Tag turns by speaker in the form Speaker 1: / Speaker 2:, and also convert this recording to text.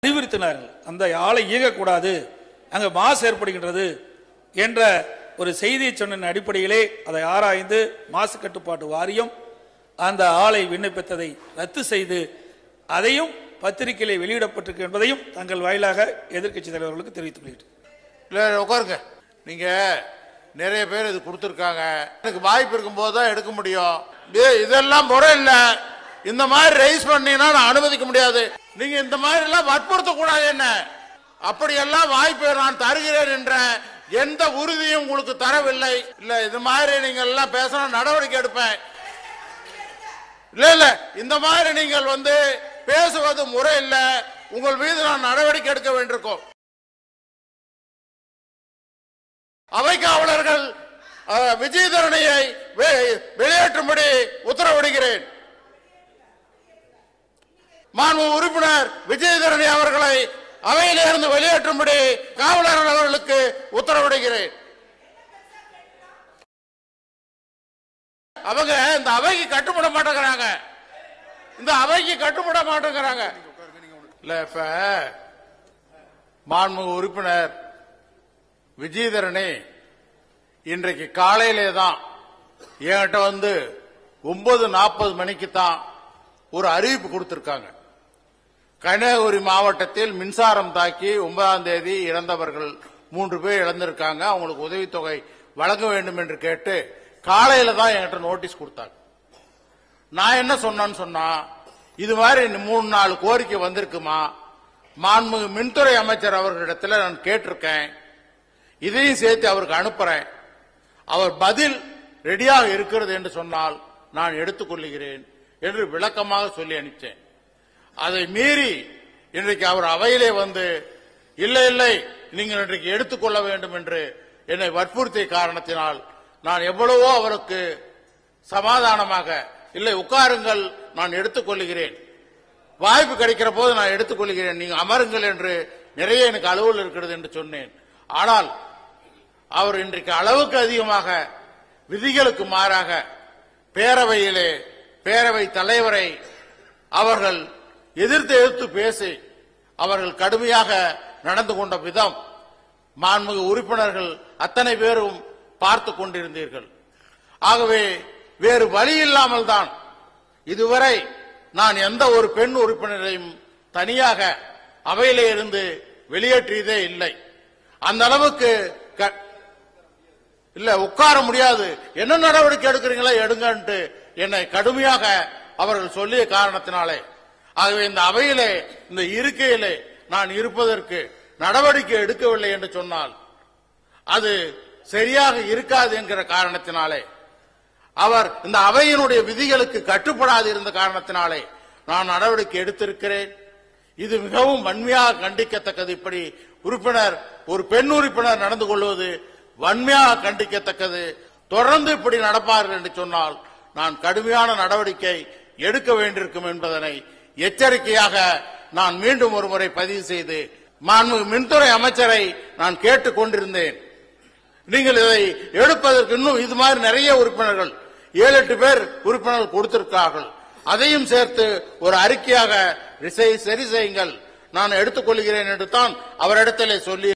Speaker 1: அறிவுறுத்தினார்கள் அந்த ஆலை இயங்கக்கூடாது அங்க மாசு ஏற்படுகின்றது என்ற ஒரு செய்தியை சொன்ன அடிப்படையிலே அதை ஆராய்ந்து மாசு கட்டுப்பாட்டு வாரியம் அந்த ஆலை விண்ணப்பித்ததை ரத்து செய்து அதையும் பத்திரிகையிலே வெளியிடப்பட்டிருக்கு என்பதையும் தங்கள் வாயிலாக எதிர்க்கட்சி தலைவர்களுக்கு தெரிவித்துக் கொள்கிறேன்
Speaker 2: இல்லை உட்காருங்க நீங்க நிறைய பேர் இது கொடுத்துருக்காங்க எனக்கு வாய்ப்பு இருக்கும்போது தான் எடுக்க முடியும் டேய், இதெல்லாம் முறை இல்ல இந்த மாதிரி ரைஸ் பண்ணீங்கன்னா நான் அனுமதிக்க முடியாது நீங்க இந்த மாதிரி எல்லாம் வற்புறுத்த கூடாது என்ன அப்படியெல்லாம் வாய்ப்பு நான் தருகிறேன் என்ற எந்த உறுதியும் உங்களுக்கு தரவில்லை இல்ல இது மாதிரி நீங்க எல்லாம் பேசணும் நடவடிக்கை எடுப்பேன் இல்ல இல்ல இந்த மாதிரி நீங்கள் வந்து பேசுவது முறை இல்ல உங்கள் மீது நான் நடவடிக்கை எடுக்க வேண்டியிருக்கும் அவை காவலர்கள் அஹ், விஜயதரணியை வெ- வெளியேற்றும்படி உத்தரவிடுகிறேன் மாண்பு உறுப்பினர் விஜயதரணி அவர்களை அவையிலிருந்து வெளியேற்றும்படி காவலர்கள் அவர்களுக்கு உத்தரவிடுகிறேன் அவங்க இந்த அவைக்கு கட்டுப்பட மாட்டேங்கிறாங்க இந்த அவைக்கு கட்டுப்பட மாட்டேங்கிறாங்க இல்ல இப்ப மாண்பு உறுப்பினர் விஜயதரணி இன்றைக்கு காலையிலே தான் என்கிட்ட வந்து ஒன்பது நாற்பது மணிக்கு தான் ஒரு அறிவிப்பு கொடுத்திருக்காங்க கன்னியாகுமரி மாவட்டத்தில் மின்சாரம் தாக்கி ஒன்பதாம் தேதி இறந்தவர்கள் மூன்று பேர் இழந்திருக்காங்க அவங்களுக்கு உதவித்தொகை வழங்க வேண்டும் என்று கேட்டு காலையில தான் என்கிட்ட நோட்டீஸ் கொடுத்தாங்க நான் என்ன சொன்னேன்னு சொன்னா இது மாதிரி இன்னும் மூணு நாலு கோரிக்கை வந்திருக்குமா மாண்புமிகு மின்துறை அமைச்சர் அவர்களிடத்துல நான் கேட்டிருக்கேன் இதையும் சேர்த்து அவருக்கு அனுப்புறேன் அவர் பதில் ரெடியாக இருக்கிறது என்று சொன்னால் நான் எடுத்துக்கொள்ளுகிறேன் என்று விளக்கமாக சொல்லி அனுப்பிச்சேன் அதை மீறி இன்றைக்கு அவர் அவையிலே வந்து இல்லை இல்லை நீங்கள் இன்றைக்கு எடுத்துக்கொள்ள வேண்டும் என்று என்னை வற்புறுத்திய காரணத்தினால் நான் எவ்வளவோ அவருக்கு சமாதானமாக இல்லை உட்காருங்கள் நான் எடுத்துக்கொள்ளுகிறேன் வாய்ப்பு கிடைக்கிற போது நான் எடுத்துக்கொள்கிறேன் நீங்க அமருங்கள் என்று நிறைய எனக்கு அலுவல் இருக்கிறது என்று சொன்னேன் ஆனால் அவர் இன்றைக்கு அளவுக்கு அதிகமாக விதிகளுக்கு மாறாக பேரவையிலே பேரவை தலைவரை அவர்கள் எதிர்த்து எதிர்த்து பேசி அவர்கள் கடுமையாக நடந்து கொண்ட விதம் மாண்புமிகு உறுப்பினர்கள் அத்தனை பேரும் பார்த்து கொண்டிருந்தீர்கள் ஆகவே வேறு வழி இல்லாமல் தான் இதுவரை நான் எந்த ஒரு பெண் உறுப்பினரையும் தனியாக அவையிலே இருந்து வெளியேற்றியதே இல்லை அந்த அளவுக்கு க- இல்ல உட்கார முடியாது என்ன நடவடிக்கை எடுக்கிறீங்களோ எடுங்கன்ட்டு என்னை கடுமையாக அவர்கள் சொல்லிய காரணத்தினாலே ஆகவே இந்த அவையிலே இந்த இருக்கையிலே நான் இருப்பதற்கு நடவடிக்கை எடுக்கவில்லை என்று சொன்னால் அது சரியாக இருக்காது என்கிற காரணத்தினாலே அவர் இந்த அவையினுடைய விதிகளுக்கு கட்டுப்படாது இருந்த காரணத்தினாலே நான் நடவடிக்கை எடுத்திருக்கிறேன் இது மிகவும் வன்மையாக கண்டிக்கத்தக்கது இப்படி உறுப்பினர் ஒரு பெண் உறுப்பினர் நடந்து கொள்வது வன்மையாக கண்டிக்கத்தக்கது தொடர்ந்து இப்படி நடப்பார்கள் என்று சொன்னால் நான் கடுமையான நடவடிக்கை எடுக்க வேண்டியிருக்கும் என்பதனை எச்சரிக்கையாக நான் மீண்டும் ஒரு முறை பதிவு செய்து மாண்புமிகு மின்துறை அமைச்சரை நான் கேட்டுக் கொண்டிருந்தேன் நீங்கள் இதை எடுப்பதற்கு இன்னும் இது மாதிரி நிறைய உறுப்பினர்கள் ஏழு எட்டு பேர் உறுப்பினர்கள் கொடுத்திருக்கிறார்கள் அதையும் சேர்த்து ஒரு அறிக்கையாக ரிசை- சரி செய்யுங்கள் நான் எடுத்துக்கொள்கிறேன் என்று தான் அவரிடத்திலே சொல்லி